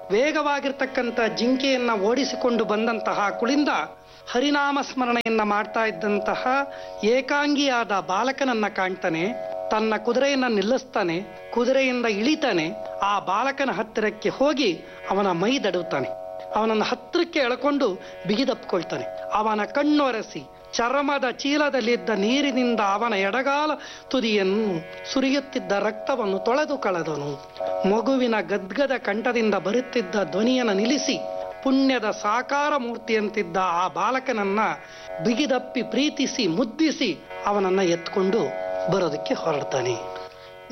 ವೇಗವಾಗಿರ್ತಕ್ಕಂಥ ಜಿಂಕೆಯನ್ನ ಓಡಿಸಿಕೊಂಡು ಬಂದಂತಹ ಕುಳಿಂದ ಹರಿನಾಮ ಸ್ಮರಣೆಯನ್ನ ಮಾಡ್ತಾ ಇದ್ದಂತಹ ಏಕಾಂಗಿಯಾದ ಬಾಲಕನನ್ನ ಕಾಣ್ತಾನೆ ತನ್ನ ಕುದುರೆಯನ್ನ ನಿಲ್ಲಿಸ್ತಾನೆ ಕುದುರೆಯಿಂದ ಇಳಿತಾನೆ ಆ ಬಾಲಕನ ಹತ್ತಿರಕ್ಕೆ ಹೋಗಿ ಅವನ ಮೈ ದಡುತ್ತಾನೆ ಅವನನ್ನು ಹತ್ತಿರಕ್ಕೆ ಎಳ್ಕೊಂಡು ಬಿಗಿದಪ್ಕೊಳ್ತಾನೆ ಅವನ ಕಣ್ಣೊರೆಸಿ ಚರ್ಮದ ಚೀಲದಲ್ಲಿದ್ದ ನೀರಿನಿಂದ ಅವನ ಎಡಗಾಲ ತುದಿಯನ್ನು ಸುರಿಯುತ್ತಿದ್ದ ರಕ್ತವನ್ನು ತೊಳೆದು ಕಳೆದನು ಮಗುವಿನ ಗದ್ಗದ ಕಂಠದಿಂದ ಬರುತ್ತಿದ್ದ ಧ್ವನಿಯನ್ನು ನಿಲ್ಲಿಸಿ ಪುಣ್ಯದ ಸಾಕಾರ ಮೂರ್ತಿಯಂತಿದ್ದ ಆ ಬಾಲಕನನ್ನ ಬಿಗಿದಪ್ಪಿ ಪ್ರೀತಿಸಿ ಮುದ್ದಿಸಿ ಅವನನ್ನ ಎತ್ಕೊಂಡು ಬರೋದಕ್ಕೆ ಹೊರಡ್ತಾನೆ